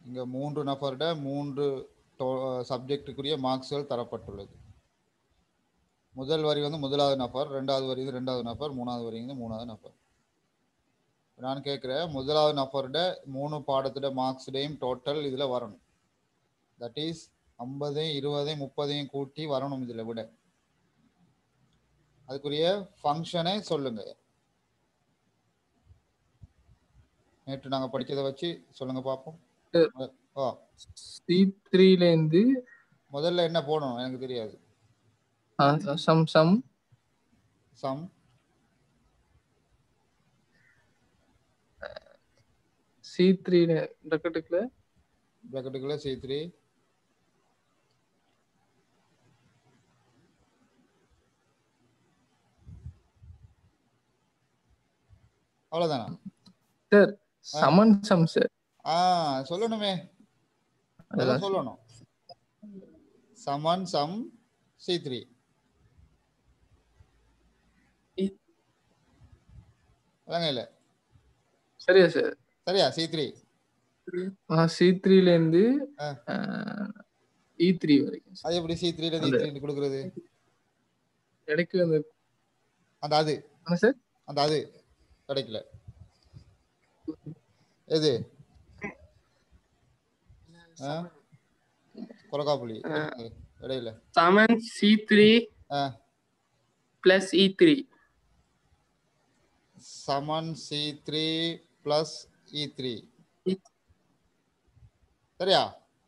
இங்க மூன்று நபர்ட மூன்று சப்ஜெக்டுக்குரிய மார்க்ஸ்கள் தரப்பட்டுள்ளது முதல் வரி வந்து முதலாவது நபர் ரெண்டாவது வரி வந்து ரெண்டாவது நபர் மூணாவது வரி வந்து மூணாவது நபர் நான் கேட்குறேன் முதலாவது நபர்ட மூணு பாடத்தோட மார்க்ஸ்டையும் டோட்டல் இதில் வரணும் தட் இஸ் ஐம்பதையும் இருபதையும் முப்பதையும் கூட்டி வரணும் இதில் விட அதுக்குரிய ஃபங்க்ஷனை சொல்லுங்க நேற்று நாங்கள் படிச்சதை வச்சு சொல்லுங்க பார்ப்போம் ஓ சி த்ரீல இருந்து முதல்ல என்ன போடணும் எனக்கு தெரியாது சம் சம் சம் சி த்ரீல பிரக்கெட்டுக்குள்ள ப்ராக்கெட்டுக்குள்ள சி த்ரீ அவ்வளோதானா சார் சமன் சம் சார் ஆ சொல்லணுமே அதெல்லாம் சொல்லணும் சமன் சம் சி த்ரீ அதாங்க இல்லை சரியா சார் சரியா சி த்ரீ சி த்ரீல இருந்து ஆ. இ த்ரீ வரைக்கும் sir. அது எப்படி சி த்ரீல சி அந்த- த்ரீ கொடுக்குறது எனக்கு அந்த அந்த அது என்ன சார் அந்த அது கிடைக்கல எது ஆ? கொலக்காப்புளி இடையில Summon C3 ஆ plus E3. சமன் C three plus E three E- சரியா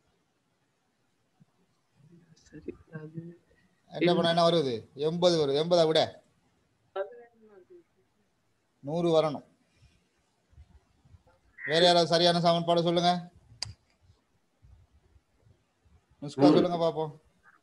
சரி அது என்ன பண்ண என்ன வருது எண்பது வருது எண்பதை விட நூறு வரணும் வேற யாராவது சரியான சமன்பாடு சொல்லுங்க நுஸ்கா சொல்லுங்க பாப்போம்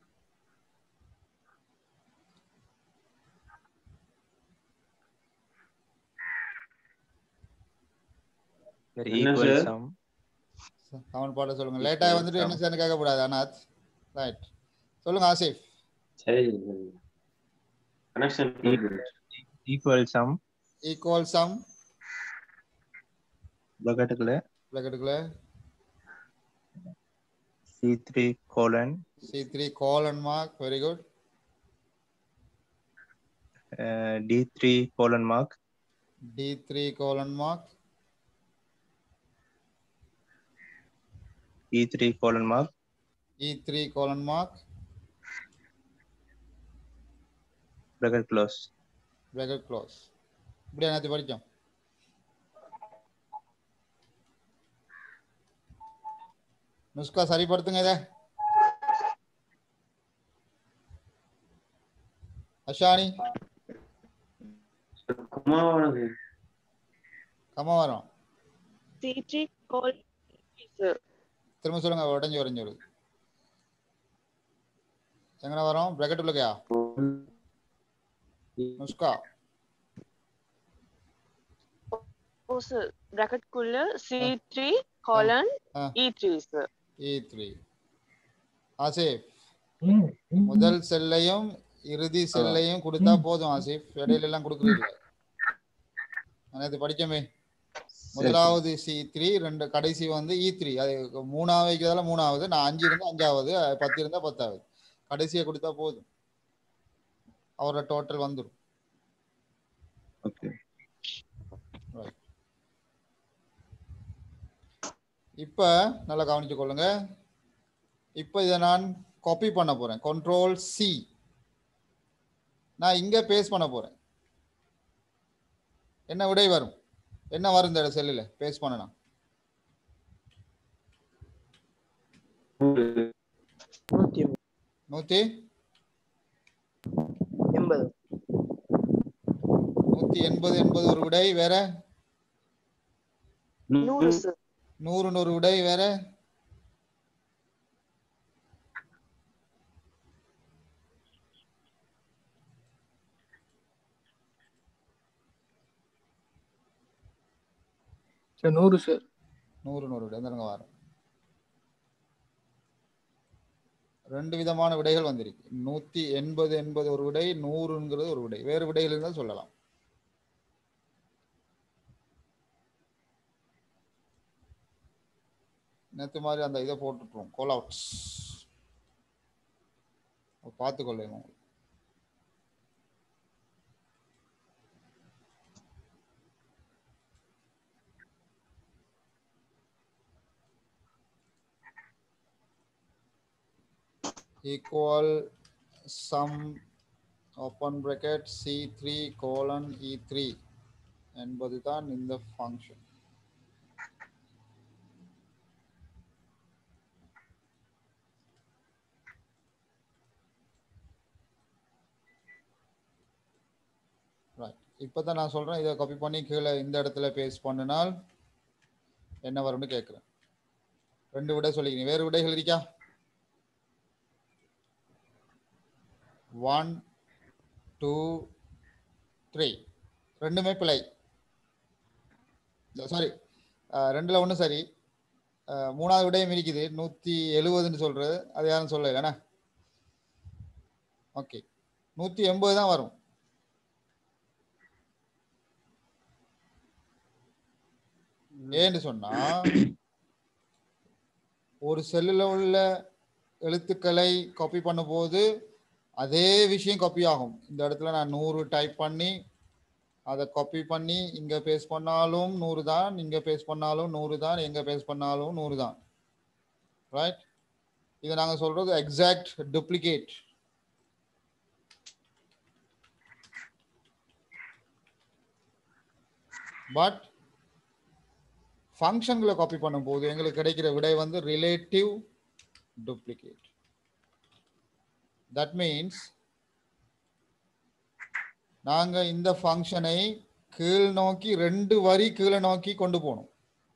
Very என்ன equal sir? sum. சமன்பாடு சொல்லுங்க லேட்டா வந்துட்டு என்ன சேர்ந்து கேட்கக்கூடாது அனாத் ரைட் சொல்லுங்க ஆசிஃப் சரி connection Equal sum. Equal sum bracketக்குள்ள பிராக்கெட்டுக்குள்ள C3 colon C three colon mark very good uh, D3 colon mark D three colon mark E3 colon mark E three colon mark bracket close. bracket close இப்படி என்னத்து படிச்சோம் நுஸ்கா சரிப்படுத்துங்க இத அஷானி குமாரது கம்மா வரும் C3 call sir. திரும்ப சொல்லுங்க உடஞ்சி உடஞ்சி வருது எங்கன வரும் bracket உள்ளக்கையா நுஸ்கா Oh sir, bracket குள்ள C3 colon ஆ. E3 sir. E three Asif முதல் செல்லையும் இறுதி செல்லையும் கொடுத்தா போதும் ஆசிஃப் இடையில எல்லாம் கொடுக்குறது நேற்று படிச்சோமே முதலாவது சி த்ரீ ரெண்டு கடைசி வந்து இ த்ரீ அது மூணாவது வைக்கிறதால மூணாவது நான் அஞ்சு இருந்தா அஞ்சாவது பத்து இருந்தா பத்தாவது கடைசியை கொடுத்தா போதும் அவரோட டோட்டல் வந்துடும் Okay. இப்போ நல்லா கவனிச்சு கொள்ளுங்க இப்போ இதை நான் காப்பி பண்ண போறேன் கண்ட்ரோல் சி நான் இங்க பேஸ்ட் பண்ண போறேன் என்ன விடை வரும் என்ன வரும் இந்த செல்லில் பேஸ்ட் பண்ணனா நூத்தி எண்பது நூத்தி எண்பது எண்பது ஒரு விடை வேற நூறு sir. நூறு நூறு விடை வேற சரி நூறு சார் நூறு நூறு விடை இந்த வரும் ரெண்டு விதமான விடைகள் வந்திருக்கு நூத்தி எண்பது எண்பது ஒரு விடை நூறுங்கிறது ஒரு விடை வேறு விடைகள் இருந்தால் சொல்லலாம் நேற்று மாதிரி அந்த இதை போட்டுட்டுருவோம் கோல் அவுட்ஸ் பார்த்துக்கொள்ளுங்க equal sum open bracket c3 colon e3 என்பதுதான் இந்த ஃபங்க்ஷன் ரைட் இப்போ தான் நான் சொல்கிறேன் இதை காப்பி பண்ணி கீழே இந்த இடத்துல பேஸ்ட் பண்ணினால் என்ன வரும்னு கேட்குறேன் ரெண்டு விடை சொல்லிக்கிறீங்க வேறு விடைகள் இருக்கா ஒன் டூ த்ரீ ரெண்டுமே பிழை சாரி ரெண்டில் ஒன்று சரி அஹ், மூணாவது விடையும் இருக்குது நூற்றி எழுபதுன்னு சொல்கிறது அது யாரும் சொல்லலைண்ணா ஓகே நூற்றி எண்பது தான் வரும் ஏன்னு சொன்னா ஒரு செல்லில் உள்ள எழுத்துக்களை காப்பி பண்ணும்போது அதே விஷயம் காப்பி ஆகும் இந்த இடத்துல நான் நூறு டைப் பண்ணி அதை காப்பி பண்ணி இங்க பேஸ்ட் பண்ணாலும் நூறு தான் இங்க பேஸ்ட் பண்ணாலும் நூறு தான் எங்க பேஸ்ட் பண்ணாலும் நூறு தான் ரைட் இதை நாங்க சொல்றது எக்ஸாக்ட் டூப்ளிகேட் பட் ஃபங்க்ஷன்களை காப்பி பண்ணும்போது எங்களுக்கு கிடைக்கிற விடை வந்து ரிலேட்டிவ் டூப்ளிகேட் தட் மீன்ஸ் நாங்க இந்த ஃபங்க்ஷனை கீழ் நோக்கி ரெண்டு வரி கீழே நோக்கி கொண்டு போகணும்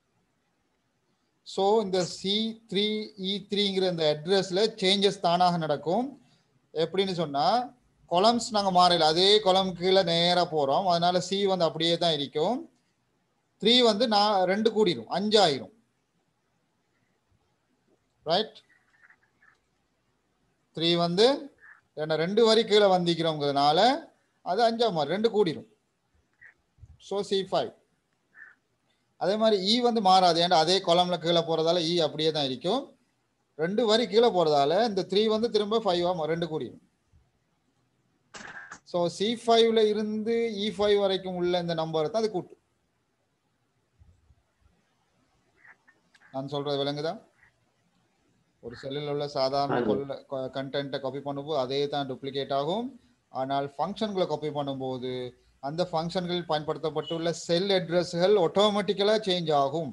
ஸோ இந்த சி த்ரீ இ த்ரீங்கிற இந்த அட்ரஸ்ல சேஞ்சஸ் தானாக நடக்கும் எப்படின்னு சொன்னா கொலம்ஸ் நாங்கள் மாறல அதே கொலம் கீழே நேராக போகிறோம் அதனால சி வந்து அப்படியே தான் இருக்கும் த்ரீ வந்து நான் ரெண்டு கூடிரும் அஞ்சு ஆயிரும் ரைட் த்ரீ வந்து என்ன ரெண்டு வரி கீழே வந்திக்கிறோங்கிறதுனால அது அஞ்சா மாறி ரெண்டு கூடிரும் ஸோ சி ஃபைவ் அதே மாதிரி இ வந்து மாறாது ஏன்டா அதே கொலம்ல கீழே போறதால இ அப்படியே தான் இருக்கும் ரெண்டு வரி கீழே போறதால இந்த த்ரீ வந்து திரும்ப ஃபைவா ரெண்டு கூடிரும் ஸோ சி ஃபைவ்ல இருந்து இ ஃபைவ் வரைக்கும் உள்ள இந்த நம்பர் தான் அது கூட்டு நான் சொல்றது விளங்குதா ஒரு செல்லில் உள்ள சாதாரண கொள்ள கண்டென்ட்டை காப்பி பண்ணும்போது அதே தான் டூப்ளிகேட் ஆகும் ஆனால் ஃபங்க்ஷன்களை காப்பி பண்ணும்போது அந்த ஃபங்க்ஷன்களில் பயன்படுத்தப்பட்டுள்ள செல் அட்ரஸ்கள் ஆட்டோமேட்டிக்கலாக சேஞ்ச் ஆகும்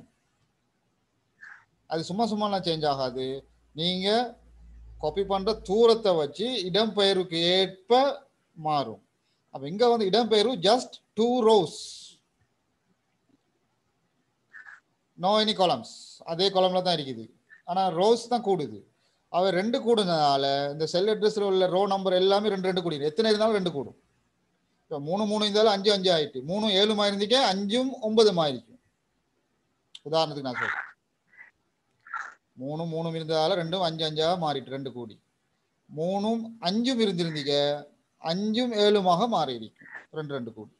அது சும்மா சும்மாலாம் சேஞ்ச் ஆகாது நீங்க காப்பி பண்ற தூரத்தை வச்சு இடம்பெயருக்கு ஏற்ப மாறும் அப்ப இங்க வந்து இடம்பெயர்வு just two rows no any columns அதே காலம்ல தான் இருக்குது ஆனா ரோஸ் தான் கூடுது அவ ரெண்டு கூடுனதால இந்த செல் அட்ரஸ்ல உள்ள ரோ நம்பர் எல்லாமே ரெண்டு ரெண்டு கூடிடும் எத்தனை இருந்தாலும் ரெண்டு கூடும் இப்போ மூணு மூணு இருந்தாலும் அஞ்சு அஞ்சு ஆயிட்டு மூணு ஏழு மாயிருந்துக்க அஞ்சும் ஒன்பது மாயிருக்கும் உதாரணத்துக்கு நான் சொல்றேன் மூணு மூணும் இருந்ததால ரெண்டும் அஞ்சு அஞ்சா மாறிட்டு ரெண்டு கூடி மூணும் அஞ்சும் இருந்திருந்தீங்க அஞ்சும் ஏழுமாக மாறி இருக்கும் ரெண்டு ரெண்டு கூடி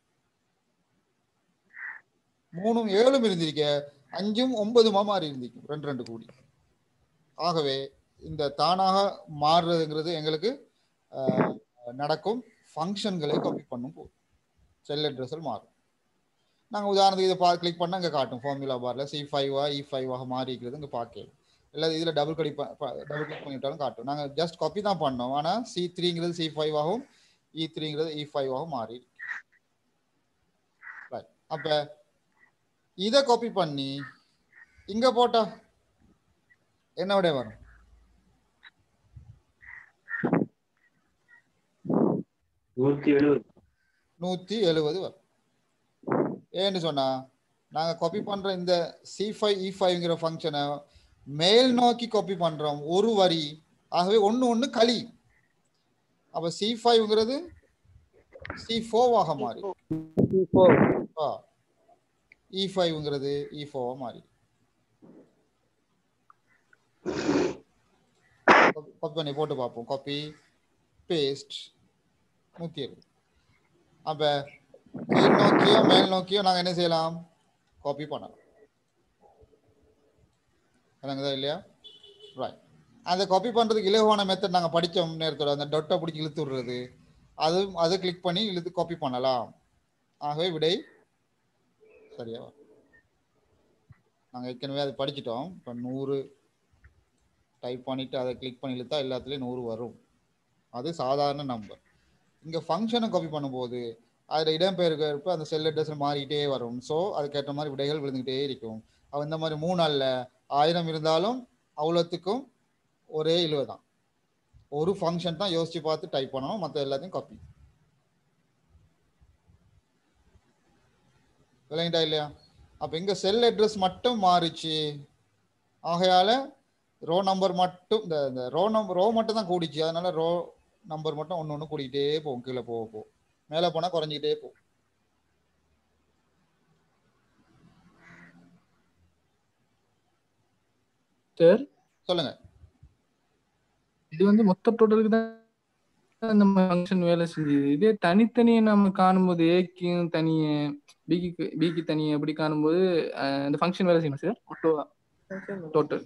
மூணும் ஏழும் இருந்திருக்க அஞ்சும் ஒன்பதுமா மாறி இருந்திருக்கும் ரெண்டு ரெண்டு கூடி ஆகவே இந்த தானாக மாறுறதுங்கிறது எங்களுக்கு ஆஹ், நடக்கும் ஃபங்க்ஷன்களை காப்பி பண்ணும் போது செல் அட்ரஸில் மாறும் நாங்கள் உதாரணத்துக்கு இதை பா கிளிக் பண்ணால் இங்கே காட்டும் ஃபார்முலா பாரில் சி ஃபைவா இ ஃபைவாக மாறி இருக்கிறது இங்கே பார்க்கலாம் இல்லை இதில் டபுள் கடி டபுள் கிளிக் பண்ணிவிட்டாலும் காட்டும் நாங்கள் ஜஸ்ட் காப்பி தான் பண்ணோம் ஆனால் சி த்ரீங்கிறது சி ஃபைவாகவும் இ த்ரீங்கிறது இ ஃபைவாகவும் மாறி ரைட் அப்போ இதை காப்பி பண்ணி இங்கே போட்டா என்ன விட வரும் நூத்தி எழுபது நூற்றி எழுபது வரும் ஏன்னு சொன்னா நாங்கள் காப்பி பண்ணுற இந்த சி ஃபைவ் இ ஃபைவ்ங்கிற ஃபங்க்ஷனை மேல் நோக்கி காப்பி பண்ணுறோம் ஒரு வரி ஆகவே ஒன்று ஒன்று களி அப்போ சி ஃபைவ்ங்கிறது சி ஃபோவாக மாறி இ ஃபைவ்ங்கிறது இ ஃபோவாக மாறி காப்பி பண்ணி போட்டு பார்ப்போம் காப்பி பேஸ்ட் நூற்றி எழுபது அப்போ கீழ் நோக்கியோ மேல் நோக்கியோ நாங்கள் என்ன செய்யலாம் காப்பி பண்ணலாம் விளங்குதா இல்லையா ரைட் அதை காப்பி பண்ணுறதுக்கு இலகுவான மெத்தட் நாங்கள் படித்தோம் நேரத்தோட அந்த டொட்டை பிடிச்சி இழுத்து விடுறது அது அதை கிளிக் பண்ணி இழுத்து காப்பி பண்ணலாம் ஆகவே விடை சரியா நாங்கள் ஏற்கனவே அதை படிச்சிட்டோம் இப்போ நூறு டைப் பண்ணிவிட்டு அதை கிளிக் பண்ணி இழுத்தா எல்லாத்துலேயும் நூறு வரும் அது சாதாரண நம்பர் இங்கே ஃபங்க்ஷனை காப்பி பண்ணும்போது அதில் இடம்பெயர்க்கிறப்ப அந்த செல் அட்ரஸ் மாறிக்கிட்டே வரும் ஸோ அதுக்கேற்ற மாதிரி விடைகள் விழுந்துக்கிட்டே இருக்கும் அவன் இந்த மாதிரி மூணு அல்ல ஆயிரம் இருந்தாலும் அவ்வளோத்துக்கும் ஒரே இழுவை தான் ஒரு ஃபங்க்ஷன் தான் யோசிச்சு பார்த்து டைப் பண்ணணும் மற்ற எல்லாத்தையும் காப்பி விளங்கிட்டா இல்லையா அப்போ இங்கே செல் அட்ரஸ் மட்டும் மாறிச்சு ஆகையால ரோ நம்பர் மட்டும் இந்த இந்த ரோ நம்பர் ரோ மட்டும் தான் கூடிச்சு அதனால ரோ நம்பர் மட்டும் ஒன்று ஒன்று கூடிக்கிட்டே போகும் கீழே போக போ மேலே போனால் குறைஞ்சிக்கிட்டே போகும் சார் சொல்லுங்க இது வந்து மொத்த டோட்டலுக்கு தான் நம்ம ஃபங்க்ஷன் வேலை செஞ்சது இதே தனித்தனியே நம்ம காணும்போது ஏக்கும் தனியே பிக்கு பிக்கு தனியே அப்படி காணும்போது அஹ், இந்த ஃபங்க்ஷன் வேலை செய்யணும் சார் ஒட்டோவா டோட்டல்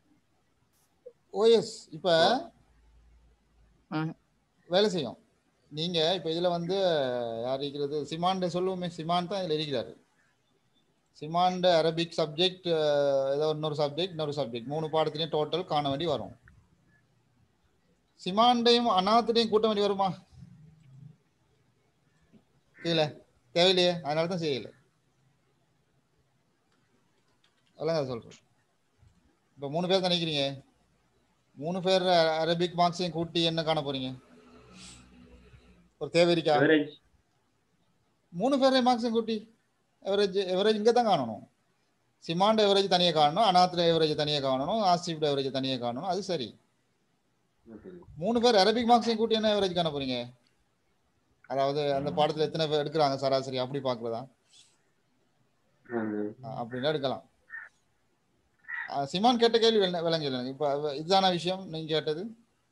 ஓஎஸ் இப்போ ஆ. வேலை செய்யும் நீங்கள் இப்போ இதில் வந்து யார் இருக்கிறது சிமாண்ட சொல்லுவோமே சிமான் தான் இதில் இருக்கிறாரு சிமாண்ட அரபிக் சப்ஜெக்ட் ஏதோ இன்னொரு சப்ஜெக்ட் இன்னொரு சப்ஜெக்ட் மூணு பாடத்துலையும் டோட்டல் காண வேண்டி வரும் சிமாண்டையும் அனாத்துடையும் கூட்ட வேண்டி வருமா கீழே தேவையில்லையே அதனால தான் செய்யல அதெல்லாம் சொல்கிறேன் இப்போ மூணு பேர் தான் நினைக்கிறீங்க மூணு பேர் அ- அரபிக் மார்க்ஸையும் கூட்டி என்ன காண போறீங்க ஒரு தேவை இருக்கா Average. மூணு பேரையும் மார்க்ஸையும் கூட்டி எவரேஜ் எவரேஜ் இங்கே தான் காணணும் சிமாண்ட் எவரேஜ் தனியாக காணணும் அனாத்ர எவரேஜ் தனியாக காணணும் ஆசிஃப்ட் எவரேஜ் தனியாக காணணும் அது சரி மூணு பேர் அரபிக் மார்க்ஸையும் கூட்டி என்ன எவரேஜ் காண போறீங்க அதாவது அந்த பாடத்தில் எத்தனை பேர் எடுக்கிறாங்க சராசரி அப்படி பார்க்குறதா அப்படின்னா எடுக்கலாம் அஹ் சிமான் கேட்ட கேள்வி விள- விளங்கல எனக்கு இப்போ இதுதான விஷயம் நீங்க கேட்டது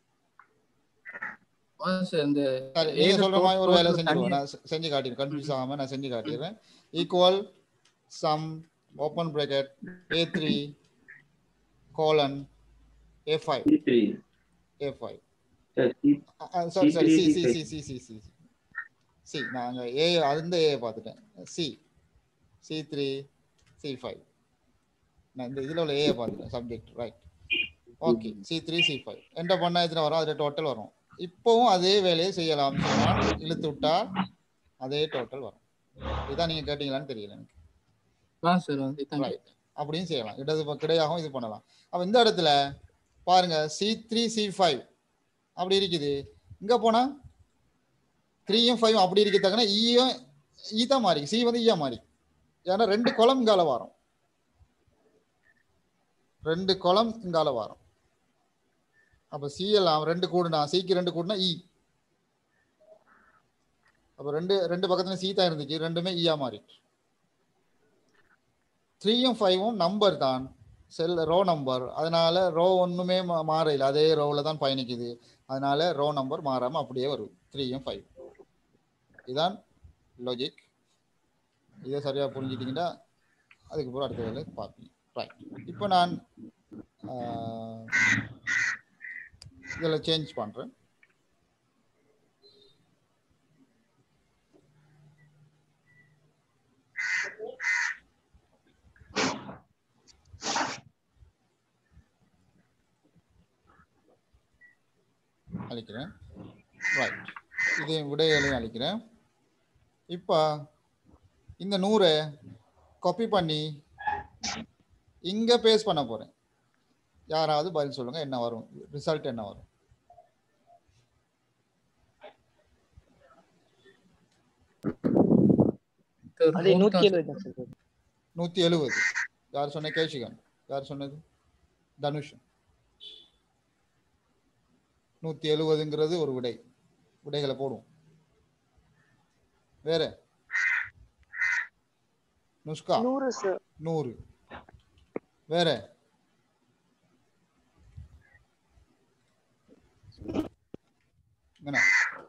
சார் இந்த சரி, நீங்க ஏதோ சொல்ற மாதிரி ஒரு வேலை total செஞ்சுருவோம் தனியா- நான் செ- செஞ்சு காட்டிடுறேன் கன்ஃபியூஸ் ஆகாம நான் செஞ்சு காட்டிடுறேன் equal sum open bracket A three colon A five C3. A five Sir, C- sorry sorry C C3, C C C C C C நான் அங்கே ஏ அந்த ஏ பார்த்துட்டேன் C C three C five நான் இந்த இதில் உள்ள A பார்த்துட்டேன் subject right okay C three C five enter பண்ணால் எத்தனை வரும் அதில் டோட்டல் வரும் இப்போவும் அதே வேலையை செய்யலாம் சொன்னால் இழுத்து விட்டால் அதே டோட்டல் வரும் இதுதான் நீங்கள் கேட்டீங்களான்னு தெரியல எனக்கு ஆ சார் வந்து தேங்க்யூ ரைட் அப்படியும் செய்யலாம் இடது பக்கம் கிடையாகவும் இது பண்ணலாம் அப்போ இந்த இடத்துல பாருங்க சி த்ரீ சி ஃபைவ் அப்படி இருக்குது இங்கே போனால் த்ரீயும் ஃபைவ் அப்படி இருக்கத்தக்கன ஈயும் ஈ தான் மாறி சி வந்து ஈயா மாறி ஏன்னா ரெண்டு குளம் இங்கால வாரம் ரெண்டு குளம் இங்கால வாரம் அப்போ சி எல்லாம் ரெண்டு கூடுனா சிக்கு ரெண்டு கூடுனா இ அப்போ ரெண்டு ரெண்டு பக்கத்துலையும் சி தான் இருந்துச்சு ரெண்டுமே ஈயா மாறிட்டு த்ரீயும் ஃபைவும் நம்பர் தான் செல் ரோ நம்பர் அதனால ரோ ஒன்றுமே மாறல அதே ரோவில் தான் பயணிக்குது அதனால ரோ நம்பர் மாறாமல் அப்படியே வரும் த்ரீயும் ஃபைவ் இதுதான் லாஜிக் இதை சரியாக புரிஞ்சிட்டிங்கன்னா அதுக்கப்புறம் அடுத்த வேலை பார்ப்பீங்க ரைட் இப்போ நான் இதில் சேஞ்ச் பண்ணுறேன் அழிக்கிறேன் ரைட் இது விடைகளையும் அழிக்கிறேன் இப்போ இந்த நூறை காப்பி பண்ணி இங்கே பேஸ்ட் பண்ண போகிறேன் யாராவது பதில் சொல்லுங்கள் என்ன வரும் ரிசல்ட் என்ன வரும் அது நூத்தி எழுபது தான் sir. நூற்றி எழுபது யார் சொன்ன கேஷிகன் யார் சொன்னது தனுஷ் நூற்றி எழுபதுங்கிறது ஒரு விடை விடைகளை போடுவோம் வேற நுஸ்கா நூறு சார் நூறு வேற என்ன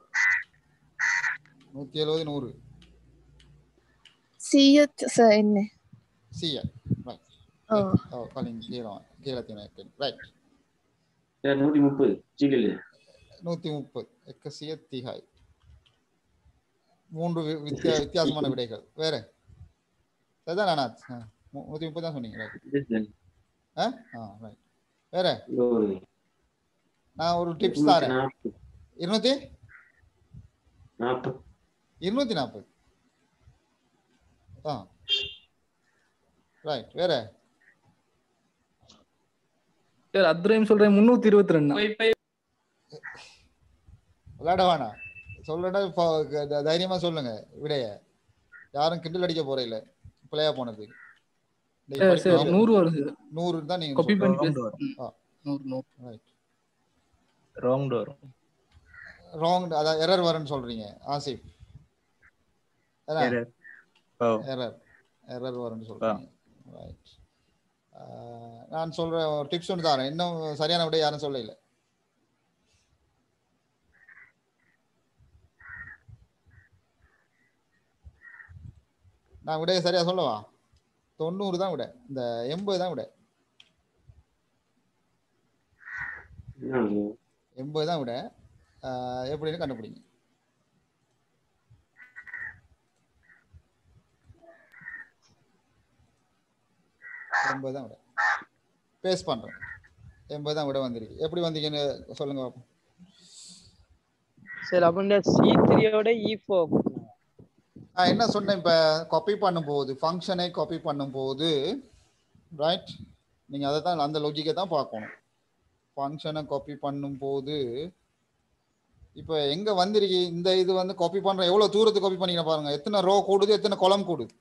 நூற்றி எழுபது நூறு சிஎச் சார் என்ன சிஎல் ரைட் ஓ காலிங் கீழே கீழே திணை ரைட் நூற்றி முப்பது ஜிகல் நூத்தி முப்பது எக்கசிய திகாய் மூன்று வி- வித்தியா வித்தியாசமான விடைகள் வேற சரிதான் அனாத் ஆ, நூ- நூத்தி முப்பது தான் சொன்னீங்க ரைட் ஆ ஆ ரைட் வேற நான் ஒரு டிப்ஸ் தரேன் நாற்பது இருநூத்தி நாற்பது இருநூத்தி நாற்பது ஆ ரைட் வேற சார் அத்ரயம் சொல்றேன் முன்னூத்தி இருபத்தி ரெண்டு ஃபைவ் ஃபைவ் விளையாட வேணாம் சொல்றேன்னா இப்போ த- தைரியமா சொல்லுங்க விடைய யாரும் கிண்டல் அடிக்க போற இல்ல பிள்ளையா போனது இன்னைக்கு சார் படிக்க சார் நூறு வரும் சார் நூறு தான் நீங்க காப்பி பண்ணி Wrong பேசு. door. ம். ஆ. நூறு நூறு ரைட் ராங் டோர் ராங் அதான் எரர் வரும்னு சொல்றீங்க Asif Error. Oh error error வரும்னு சொல்றீங்க ரைட் நான் சொல்ற ஒரு டிப்ஸ் ஒன்று தரேன் இன்னும் சரியான விட யாரும் சொல்லல நான் விடைய சரியா சொல்லவா தொண்ணூறு தான் விட இந்த எண்பது தான் விட எண்பது தான் விட ஆஹ் எப்படின்னு கண்டுபிடிங்க எண்பது தான் விட பேஸ் பண்றேன் எண்பது தான் விட வந்திருக்கு எப்படி வந்தீங்கன்னு சொல்லுங்க பாப்போம் சரி அப்ப இந்த சி த்ரீயோட இ ஃபோர் நான் என்ன சொன்னேன் இப்போ காப்பி பண்ணும்போது ஃபங்க்ஷனை காப்பி பண்ணும்போது ரைட் நீங்கள் அதை தான் அந்த லொஜிக்கை தான் பார்க்கணும் ஃபங்க்ஷனை காப்பி பண்ணும்போது இப்போ எங்கே வந்திருக்கு இந்த இது வந்து காப்பி பண்ணுற எவ்வளோ தூரத்துக்கு காப்பி பண்ணிக்க பாருங்க எத்தனை ரோ கூடுது எத்தனை குளம் கூடுது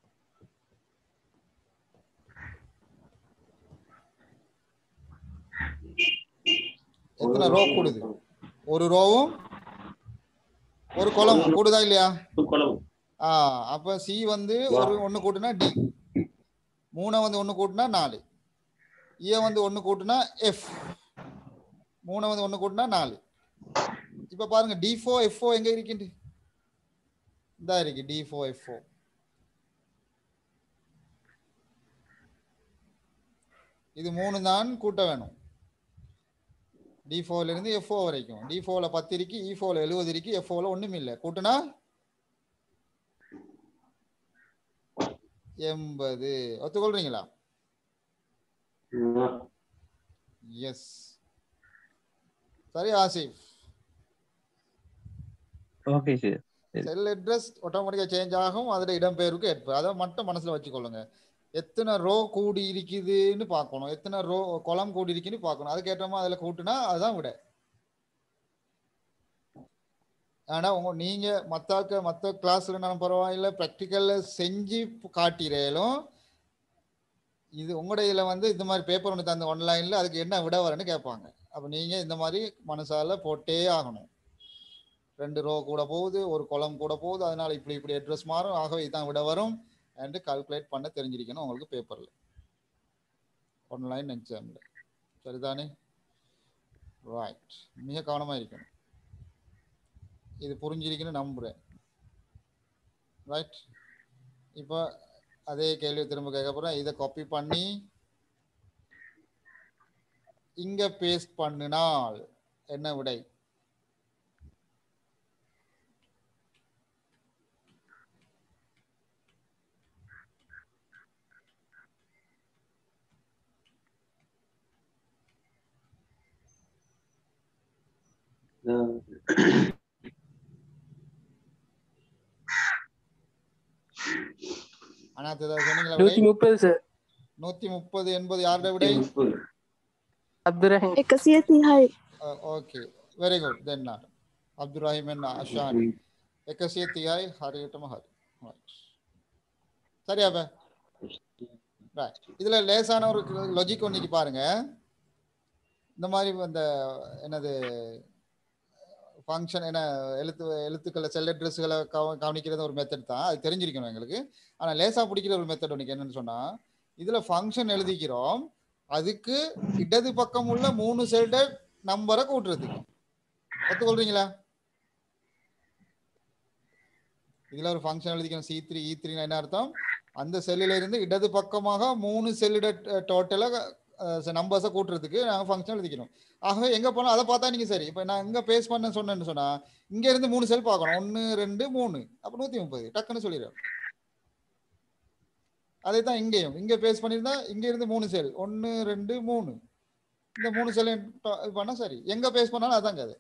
எத்தனை ரோ கூடுது ஒரு ரோவும் ஒரு குளமும் கூடுதா இல்லையா குளம் ஆ அப்ப சி வந்து ஒரு ஒண்ணு கூட்டுனா டி மூணை வந்து ஒண்ணு கூட்டுனா நாலு ஏ வந்து ஒண்ணு கூட்டுனா எஃப் மூணை வந்து ஒண்ணு கூட்டுனா நாலு இப்ப பாருங்க டி ஃபோ எஃப் ஃபோ எங்க இருக்குது இந்தா இருக்கு டி ஃபோ எஃப் ஃபோ இது மூணு தான் கூட்ட வேணும் டி ஃபோர்ல இருந்து எஃப் ஓ வரைக்கும் டி ஃபோர்ல பத்து இருக்கு இ ஃபோர்ல எழுபது இருக்கு எஃப் ஓல ஒண்ணும் இல்லை கூட்டுனா எண்பது ஒத்துக்கொள்றீங்களா எஸ் சரி Asif okay sir cell address ஆட்டோமேட்டிக்கா சேஞ்ச் ஆகும் அதோட இடம்பெயருக்கு ஏற்ப அதை மட்டும் மனசுல வச்சுக்கொள்ளுங்க எத்தனை ரோ கூடி இருக்குதுன்னு பார்க்கணும் எத்தனை ரோ குளம் கூடி இருக்குன்னு பார்க்கணும் அதுக்கேற்ற மாதிரி அதில் கூட்டுனா அதுதான் விட ஆனா உங்க நீங்க மத்தாக்க மத்த கிளாஸ்ல நான் பரவாயில்ல ப்ராக்டிக்கல்ல செஞ்சு காட்டிறேலும் இது உங்களோட இதுல வந்து இந்த மாதிரி பேப்பர் ஒன்று தந்த ஆன்லைன்ல அதுக்கு என்ன விட வரேன்னு கேட்பாங்க அப்ப நீங்க இந்த மாதிரி மனசால போட்டே ஆகணும் ரெண்டு ரோ கூட போகுது ஒரு குளம் கூட போகுது அதனால இப்படி இப்படி அட்ரஸ் மாறும் ஆகவே இதான் விட வரும் அண்ட் கால்குலேட் பண்ண தெரிஞ்சிருக்கணும் உங்களுக்கு பேப்பர்ல ஆன்லைன் எக்ஸாம்ல சரிதானே ரைட் மிக கவனமா இருக்கணும் இது புரிஞ்சிருக்குன்னு நம்புறேன் ரைட் இப்போ அதே கேள்வி திரும்ப கேட்க போறேன் இதை காப்பி பண்ணி இங்க பேஸ்ட் பண்ணினால் என்ன விடை அனாத்து ஏதாவது சொன்னீங்களா நூத்தி விடை முப்பது சார் நூத்தி முப்பது எண்பது யாரோட விடை அப்துல் එකසිය තිහයි okay very good then not Abdul Rahim and Ashan එකසිය තියයි හරියටම හරි Right. சரியா அப்ப Right. இதுல லேசான ஒரு லாஜிக் ஒன்னைக்கு பாருங்க இந்த மாதிரி அந்த என்னது ஃபங்க்ஷன் என்ன எழுத்து எழுத்துக்களை செல் அட்ரஸ்களை கவனிக்கிறது ஒரு மெத்தட் தான் அது தெரிஞ்சிருக்கணும் எங்களுக்கு ஆனா லேசா பிடிக்கிற ஒரு மெத்தட் ஒன்றைக்கு என்னன்னு சொன்னா இதுல ஃபங்க்ஷன் எழுதிக்கிறோம் அதுக்கு இடது பக்கம் உள்ள மூணு செல்டர் நம்பரை கூட்டுறதுக்கு ஒத்துக்கொள்றீங்களா இதுல ஒரு ஃபங்க்ஷன் எழுதிக்கணும் சி த்ரீ இ த்ரீ என்ன அர்த்தம் அந்த செல்லில் இருந்து இடது பக்கமாக மூணு செல்லிட டோட்டலா நம்பர்ஸை கூட்டுறதுக்கு நாங்கள் ஃபங்க்ஷன் எழுதிக்கணும் ஆகவே எங்க போனா அதை பார்த்தா நீங்க சரி இப்போ நான் எங்க பேஸ் பண்ண சொன்னேன்னு சொன்னா இங்க இருந்து மூணு செல் பார்க்கணும் ஒன்னு ரெண்டு மூணு அப்ப நூத்தி முப்பது டக்குன்னு சொல்லிடுறோம் அதே தான் இங்கேயும் இங்க பேஸ் பண்ணியிருந்தா இங்க இருந்து மூணு செல் ஒன்னு ரெண்டு மூணு இந்த மூணு செல் பண்ணா சரி எங்க பேஸ் பண்ணாலும் அதாங்க அது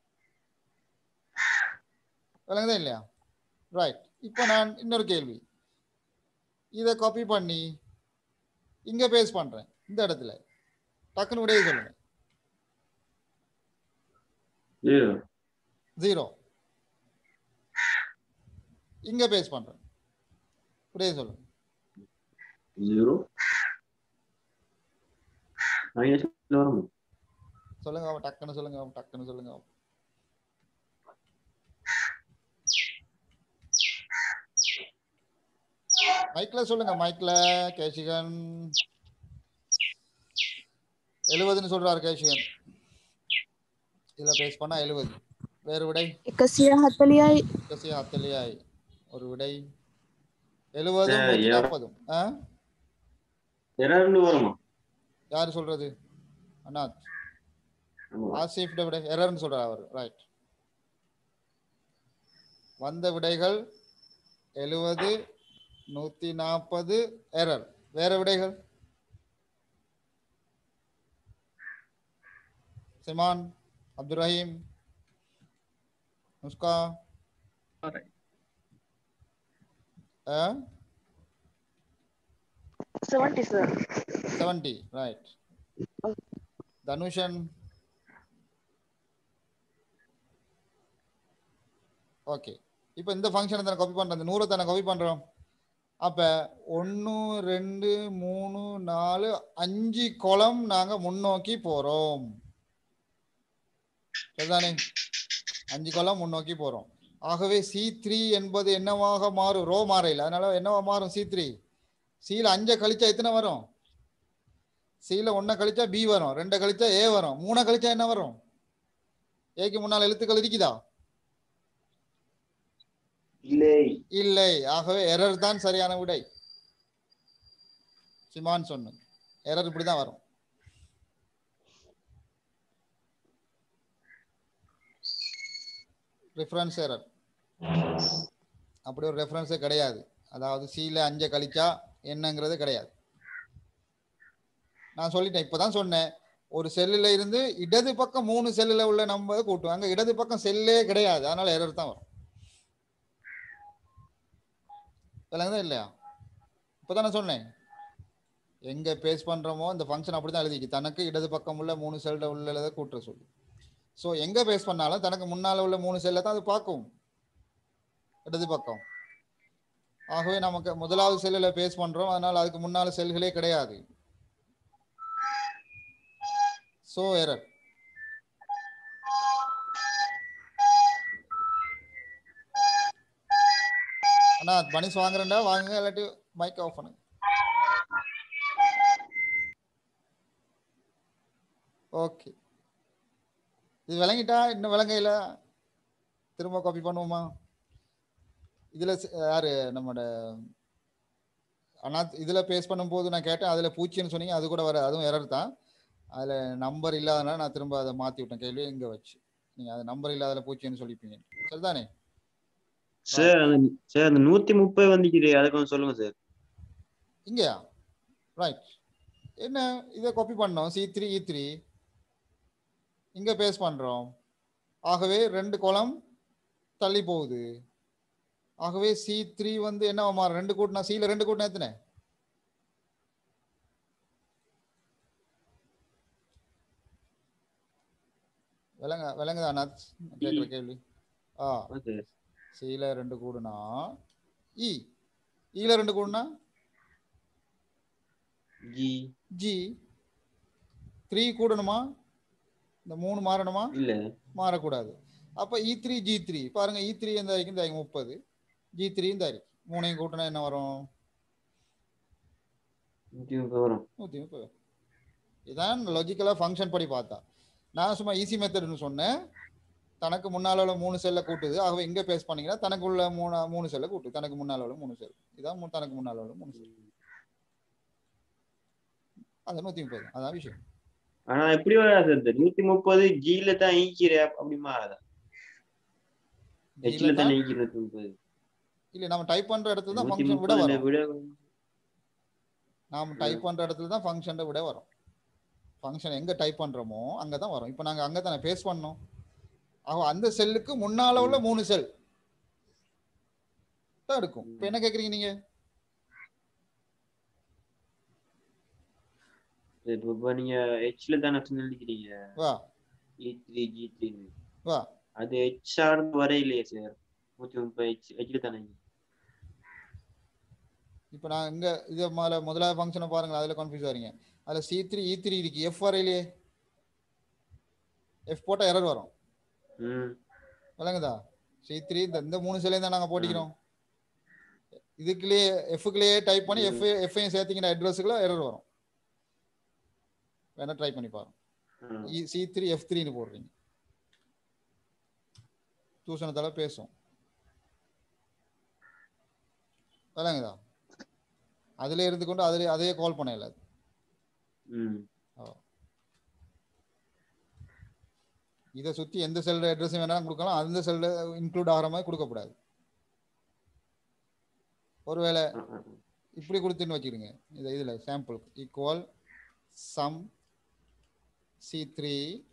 விளங்குதா இல்லையா ரைட் இப்போ நான் இன்னொரு கேள்வி இதை காப்பி பண்ணி இங்க பேஸ் பண்றேன் இந்த இடத்துல டக்குன்னு விடையை சொல்லுங்க ஜீரோ ஜீரோ இங்க பேஸ் பண்றேன் விடையை சொல்லுங்க ஜீரோ மைனஸ் வரும் சொல்லுங்க அவன் டக்குன்னு சொல்லுங்க அவன் டக்குன்னு சொல்லுங்க அவன். மைக்ல சொல்லுங்க மைக்ல கேஷிகன் எழுபதுன்னு சொல்றாரு கேஷிகன் இதுல பேஸ் பண்ணா எழுபது வேறு விடை එකසිය හතලියයි கசி அத்தலியாய் ஒரு விடை எழுபதும் சரி, நூத்தி யா- நாற்பதும் ஆ இரண்டு வருமா யாரு சொல்றது அண்ணா ஆமா. ஆசிஃப் விடை எரர்னு சொல்றாரு அவர் ரைட் வந்த விடைகள் எழுபது நூத்தி நாற்பது எரர் வேற விடைகள் சிமான் அப்துல் ரஹீம் முஸ்கா ஆ seventy sir seventy right Dhanushan okay இப்போ இந்த ஃபங்க்ஷனை தானே காப்பி பண்ணுறோம் இந்த நூறை தானே காப்பி பண்ணுறோம் அப்போ ஒன்று ரெண்டு மூணு நாலு அஞ்சு குளம் நாங்கள் முன்னோக்கி போகிறோம் சரிதானே அஞ்சு குளம் முன்னோக்கி போகிறோம் ஆகவே சி த்ரீ என்பது என்னவாக மாறும் ரோ மாறையில் அதனால என்னவா மாறும் சி த்ரீ சியில் அஞ்சை கழிச்சா எத்தனை வரும் சியில் ஒன்றை கழிச்சா பி வரும் ரெண்டை கழிச்சா ஏ வரும் மூணை கழிச்சா என்ன வரும் ஏக்கு முன்னால் எழுத்துக்கள் இருக்குதா இல்லை இல்லை ஆகவே எரர் தான் சரியான விடை சிமான் சொன்னு எரர் இப்படி தான் வரும் ரெஃபரன்ஸ் எரர் அப்படி ஒரு ரெஃபரன்ஸே கிடையாது அதாவது சியில் அஞ்சை கழிச்சா என்னங்கிறது கிடையாது நான் சொல்லிட்டேன் இப்பதான் சொன்னேன் ஒரு செல்லுல இருந்து இடது பக்கம் மூணு செல்லுல உள்ள நம்பர் கூட்டுவாங்க இடது பக்கம் செல்லே கிடையாது அதனால எரர் தான் வரும் விளங்குதா இல்லையா இப்பதானே சொன்னேன் எங்க பேஸ் பண்றோமோ இந்த ஃபங்க்ஷன் அப்படிதான் எழுதிக்கு தனக்கு இடது பக்கம் உள்ள மூணு செல்ல உள்ளதை கூட்டுற சொல்லி ஸோ எங்க பேஸ் பண்ணாலும் தனக்கு முன்னால உள்ள மூணு செல்லை தான் அது பார்க்கும் இடது பக்கம் ஆகவே நமக்கு முதலாவது செல்லில் பேஸ் பண்றோம் அதனால அதுக்கு முன்னால செல்களே கிடையாது ஸோ எரர் அண்ணா பனிஸ் வாங்குறேன்டா வாங்குங்க இல்லாட்டி மைக் ஆஃப் பண்ணுங்க ஓகே இது விளங்கிட்டா இன்னும் விளங்கையில திரும்ப காப்பி பண்ணுவோமா இதுல சி- யாரு நம்மட ஆனா இதுல பேஸ் பண்ணும்போது நான் கேட்டேன் அதுல பூச்சின்னு சொன்னீங்க அது கூட வர அதுவும் எரர் தான் அதுல நம்பர் இல்லாதனால நான் திரும்ப அதை மாத்தி விட்டேன் கேள்வி இங்க வச்சு நீங்க அது நம்பர் இல்லாதல பூச்சின்னு சொல்லிப்பீங்க சரிதானே சார் அந்த சார் அந்த நூத்தி முப்பது வந்துக்குது அதை கொஞ்சம் சொல்லுங்க சார் இங்கயா ரைட் என்ன இதை காப்பி பண்ணோம் சி த்ரீ இ த்ரீ இங்க பேஸ் பண்றோம் ஆகவே ரெண்டு குளம் தள்ளி போகுது ஆகவே சி த்ரீ வந்து என்ன மாறும் ரெண்டு கூட்டினா சில ரெண்டு கூட்டினா எத்தனை விளங்க விளங்குதா அனாத் கேட்குற கேள்வி ஆ சார் சில ரெண்டு கூடுனா இ ஈல ரெண்டு கூடுனா ஜி ஜி த்ரீ கூடணுமா இந்த மூணு மாறணுமா இல்ல மாறக்கூடாது அப்போ இ த்ரீ ஜி த்ரீ பாருங்க இ த்ரீ எந்த வரைக்கும் இந்த முப்பது ஜி த்ரீ இந்த வரைக்கும் மூணையும் கூட்டினா என்ன வரும் நூத்தி முப்பது வரும் நூற்றி முப்பது இதான் லாஜிக்கலாக ஃபங்க்ஷன் படி பார்த்தா நான் சும்மா ஈஸி மெத்தட்னு சொன்னேன் தனக்கு முன்னால உள்ள மூணு செல்லை கூட்டுது ஆகவே இங்க பேஸ் பண்ணீங்கன்னா தனக்கு உள்ள மூணு மூணு செல்லை கூட்டு தனக்கு முன்னால உள்ள மூணு செல் இதான் மு- தனக்கு முன்னால உள்ள மூணு செல் அது நூத்தி முப்பது அதான் விஷயம் ஆனா எப்படி வராது இந்த நூத்தி முப்பது ஜில தான் ஈக்கிற அப்படி மாறாதா ஹெச்ல தான் ஈக்கிற நூத்தி முப்பது இல்ல நம்ம டைப் பண்ற இடத்துல தான் நூத்தி ஃபங்க்ஷன் விட முப்பதுல வரும் விட நாம டைப் பண்ற இடத்துல தான் ஃபங்க்ஷன் விட வரும் ஃபங்க்ஷன் எங்க டைப் பண்றோமோ அங்க தான் வரும் இப்போ நாங்க அங்க தானே பேஸ் பண்ணோம் ஆக அந்த செல்லுக்கு முன்னால உள்ள மூணு செல் தான் இருக்கும் இப்போ என்ன கேக்குறீங்க நீங்க இப்ப இப்ப நீங்க ஹெச்ல தானே எழுதிக்கிறீங்க வா இ த்ரீ ஜி த்ரீ வா அது ஹெச் சார்ந்து வரையிலையே சார் நூத்தி முப்பது ஹெச் ஹெச்ல தானே இப்போ நான் இங்க இது மேல முதலாவது ஃபங்க்ஷனை பாருங்க அதுல கன்ஃபியூஸ் ஆறீங்க அதுல சி த்ரீ இ த்ரீ இருக்கு எஃப் வரையிலேயே எஃப் போட்டா எரர் வரும் ம் விளங்குதா சி த்ரீ இந்த இந்த மூணு செல்லையும் தான் நாங்க போட்டிக்கிறோம் இதுக்குள்ளேயே எஃப்க்குள்ளேயே டைப் பண்ணி எஃப் எஃப்ஐயும் சேர்த்தீங்கன்னா அட்ரஸுக்குள்ள எரர் வரும் வேணா ட்ரை பண்ணி பாருங்க ம். சி த்ரீ எஃப் த்ரீன்னு போடுறீங்க தூசணத்தால பேசும் விளங்குதா அதுல இருந்து கொண்டு அதுல அதையே கால் பண்ண இயலாது ம் இதை சுத்தி எந்த செல் அட்ரஸ் வேணாலும் கொடுக்கலாம் அந்த செல்ல இன்க்ளூட் ஆகிற மாதிரி கொடுக்கக்கூடாது ஒருவேளை ஆ, ஆ, ஆ. இப்படி கொடுத்துன்னு வச்சுக்கிடுங்க இது இதுல sample equal sum C three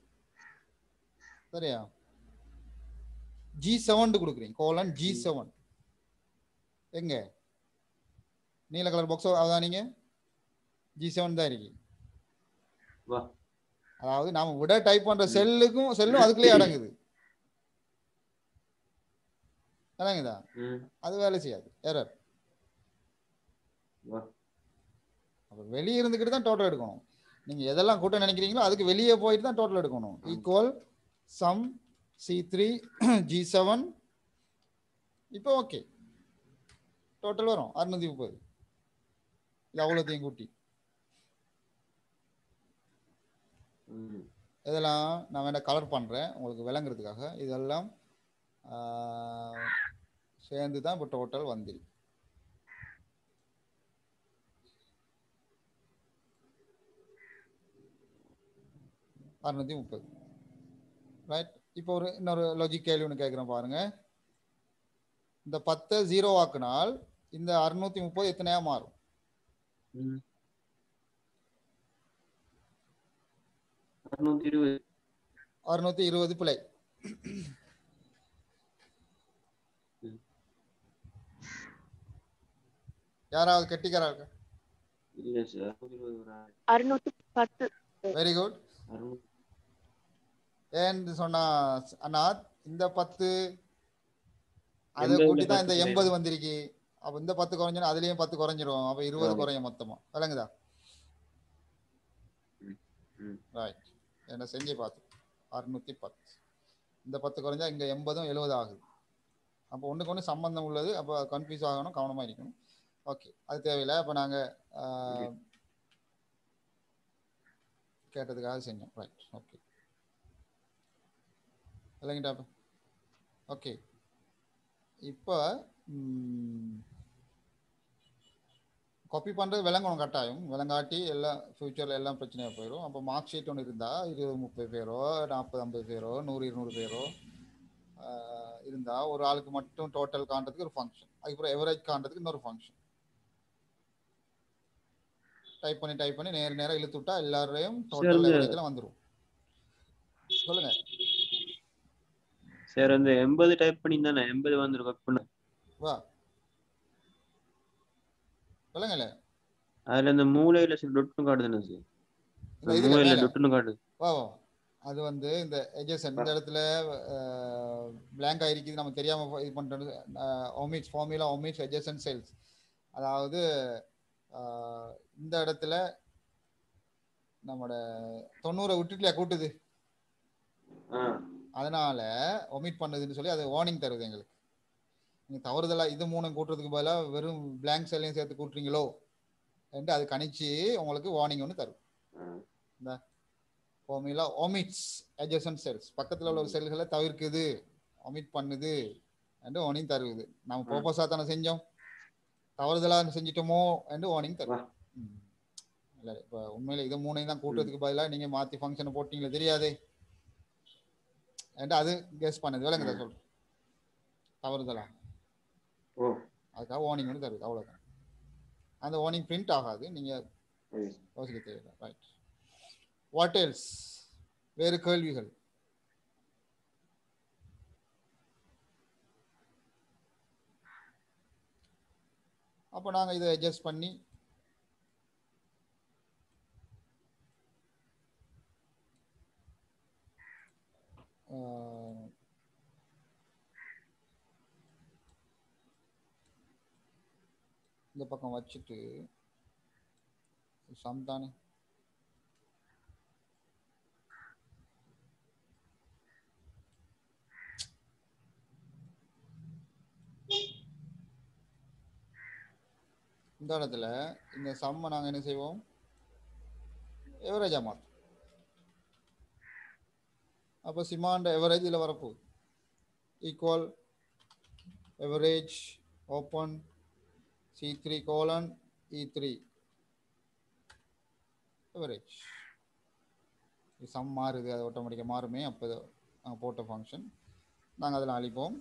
சரியா ஜி செவன் கொடுக்குறீங்க கோலன் ஜி செவன் எங்க நீல கலர் பாக்ஸ் அதான் நீங்க ஜி செவன் தான் இருக்கு வா அதாவது நாம விட டைப் பண்ற செல்லுக்கும் செல்லும் அதுக்குள்ளேயே அடங்குது அடங்குதா ம் அது வேலை செய்யாது எரர் வா அப்ப வெளியே இருந்துக்கிட்டு தான் டோட்டல் எடுக்கணும் நீங்க எதெல்லாம் கூட்ட நினைக்கிறீங்களோ அதுக்கு வெளியே போயிட்டு தான் டோட்டல் எடுக்கணும் equal sum C three G seven இப்போ ஓகே டோட்டல் வரும் அறுநூத்தி முப்பது இது அவ்வளோத்தையும் கூட்டி ம் இதெல்லாம் நான் வேணா கலர் பண்றேன் உங்களுக்கு விளங்குறதுக்காக இதெல்லாம் ஆஹ், சேர்ந்து தான் இப்போ டோட்டல் வந்துருக்கு அறுநூத்தி முப்பது ரைட் இப்போ ஒரு இன்னொரு லாஜிக் கேள்வி ஒன்று கேட்குறேன் பாருங்க இந்த பத்தை ஜீரோ ஆக்குனால் இந்த அறுநூத்தி முப்பது எத்தனையா மாறும் ம் அறுநூத்தி இருபது அறுநூத்தி இருபது பிழை ம். யாராவது கெட்டிக்காரா இல்ல சார் அறுநூத்தி இருபது வராது அறுநூத்தி பத்து வெரி குட் அறுநூத்தி ஏன்னு சொன்னா அண்ணாத் இந்த பத்து அதை எண்பதுல கூட்டி தான் இந்த பத்து எண்பது வந்திருக்கு அப்ப இந்த பத்து குறைஞ்சோன்னா அதுலயும் பத்து குறைஞ்சிரும் அப்ப இருபது ஆமா. குறையும் மொத்தமா விளங்குதா ம், ம். ரைட் என்ன செஞ்சு பார்த்து அறுநூத்தி பத்து இந்த பத்து குறைஞ்சா இங்க எண்பதும் எழுபது ஆகுது அப்போ ஒண்ணுக்கு ஒண்ணு சம்பந்தம் உள்ளது அப்போ கன்ஃபியூஸ் ஆகணும் கவனமா இருக்கணும் ஓகே அது தேவையில்லை அப்ப நாங்க ஆஹ், கேட்டதுக்காக செஞ்சோம் ரைட் ஓகே இல்லைங்கடா ஓகே இப்போ காப்பி பண்ணுறது விளங்கணும் கட்டாயம் விளங்காட்டி எல்லாம் ஃப்யூச்சரில் எல்லாம் பிரச்சனையாக போயிடும் அப்போ மார்க் ஷீட் ஒன்று இருந்தால் இருபது முப்பது பேரோ நாற்பது ஐம்பது பேரோ நூறு இருநூறு பேரோ இருந்தால் ஒரு ஆளுக்கு மட்டும் டோட்டல் காண்றதுக்கு ஒரு ஃபங்க்ஷன் அதுக்கப்புறம் எவரேஜ் காண்றதுக்கு இன்னொரு ஃபங்க்ஷன் டைப் பண்ணி டைப் பண்ணி நேர நேரம் இழுத்து விட்டா எல்லாரையும் டோட்டல் சரி. எவரேஜ்லாம் வந்துடும் சொல்லுங்க சார் அந்த எண்பது டைப் பண்ணி தானே எண்பது வந்துருக்கும் வா சொல்லுங்கல்ல அதுல இந்த மூலையில சார் டொட்னு காட்டுதுன்னு சார் இந்த இதுல மூலையில மேல. டொட்னு காட்டுது வா வா அது வந்து இந்த எஜெசன் இந்த இடத்துல பிளாங்க் ஆயிருக்குது நம்ம தெரியாம இது பண்றது ஒமிட்ஸ் ஃபார்முலா ஒமிட்ஸ் எஜெசன் செல்ஸ் அதாவது அஹ், இந்த இடத்துல நம்மட தொண்ணூறை விட்டுட்டுல கூட்டுது ஆ அதனால ஒமிட் பண்ணுதுன்னு சொல்லி அது வார்னிங் தருது எங்களுக்கு நீங்க தவறுதலா இது மூணும் கூட்டுறதுக்கு பதிலாக வெறும் பிளாங்க் செல்லையும் சேர்த்து கூட்டுறீங்களோ என்று அது கணிச்சு உங்களுக்கு வார்னிங் ஒன்று தரும் ஆ. இந்த ஃபார்முலா ஒமிட்ஸ் adjacent செல்ஸ் பக்கத்துல உள்ள செல்களை தவிர்க்குது ஒமிட் பண்ணுது என்று வார்னிங் தருவது நம்ம பர்பஸா தானே செஞ்சோம் தவறுதலா செஞ்சிட்டோமோ என்று வார்னிங் தருவது ம். இல்ல இப்ப உண்மையில இது மூணையும் தான் கூட்டுறதுக்கு பதிலா நீங்க மாத்தி ஃபங்க்ஷனை போட்டீங்களே தெரியாதே என்று அது கெஸ் பண்ணது விளங்குதா சொல்றேன் தவறுதலா ஓ அதுக்காக வார்னிங் வந்து தருது அவ்வளவுதான் அந்த வார்னிங் பிரிண்ட் ஆகாது நீங்க சரி. யோசிக்க தேவையில்லை ரைட் வாட் எல்ஸ் வேறு கேள்விகள் அப்போ நாங்க இதை அட்ஜஸ்ட் பண்ணி ஆஹ், இந்த பக்கம் வச்சுட்டு சம் தானே இந்த இடத்துல இந்த சம்மை நாங்க என்ன செய்வோம் எவரேஜா மாத்தோம் அப்போ சிமாண்ட எவரேஜ் இதில் வரப்போகுது equal average open C three colon E three average sum மாறுது அது ஆட்டோமேட்டிக்காக மாறுமே அப்போ நாங்கள் போட்ட ஃபங்க்ஷன் நாங்கள் அதில் அழிப்போம்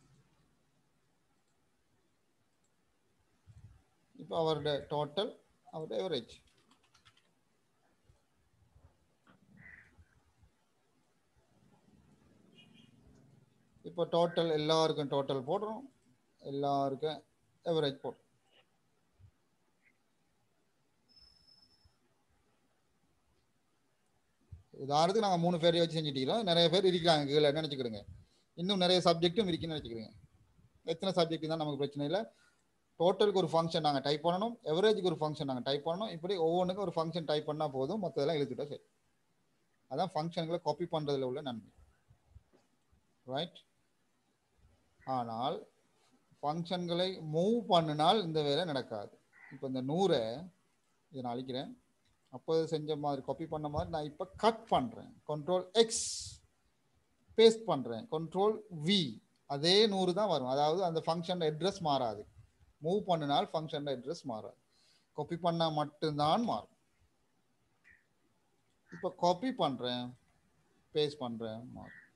இப்போ அவரோட டோட்டல் அவரோட எவரேஜ் இப்போ டோட்டல் எல்லாருக்கும் டோட்டல் போடுறோம் எல்லாருக்கும் எவரேஜ் போடுறோம் உதாரணத்துக்கு நாங்கள் மூணு பேரை வச்சு செஞ்சுட்டோம் நிறைய பேர் இருக்கிறாங்க கீழே நினச்சிக்கிடுங்க இன்னும் நிறைய சப்ஜெக்ட்டும் இருக்குன்னு நினச்சிக்கிடுங்க எத்தனை சப்ஜெக்ட் தான் நமக்கு பிரச்சனை இல்லை டோட்டலுக்கு ஒரு ஃபங்க்ஷன் நாங்கள் டைப் பண்ணணும் எவரேஜுக்கு ஒரு ஃபங்க்ஷன் நாங்கள் டைப் பண்ணணும் இப்படி ஒவ்வொன்றுக்கும் ஒரு ஃபங்க்ஷன் டைப் பண்ணால் போதும் மற்றதெல்லாம் எழுதிட்டா சரி அதான் ஃபங்க்ஷன்களை காப்பி பண்ணுறதுல உள்ள நன்மை ரைட் ஆனால் ஃபங்க்ஷன்களை மூவ் பண்ணினால் இந்த வேலை நடக்காது இப்போ இந்த நூறை இதை நான் அழிக்கிறேன் அப்போ செஞ்ச மாதிரி காப்பி பண்ண மாதிரி நான் இப்போ கட் பண்ணுறேன் கண்ட்ரோல் எக்ஸ் பேஸ்ட் பண்ணுறேன் கண்ட்ரோல் வி அதே நூறு தான் வரும் அதாவது அந்த ஃபங்க்ஷன் அட்ரஸ் மாறாது மூவ் பண்ணினால் ஃபங்க்ஷன் அட்ரஸ் மாறாது காப்பி பண்ணால் மட்டும்தான் மாறும் இப்போ காப்பி பண்ணுறேன் பேஸ்ட் பண்ணுறேன் மாறும்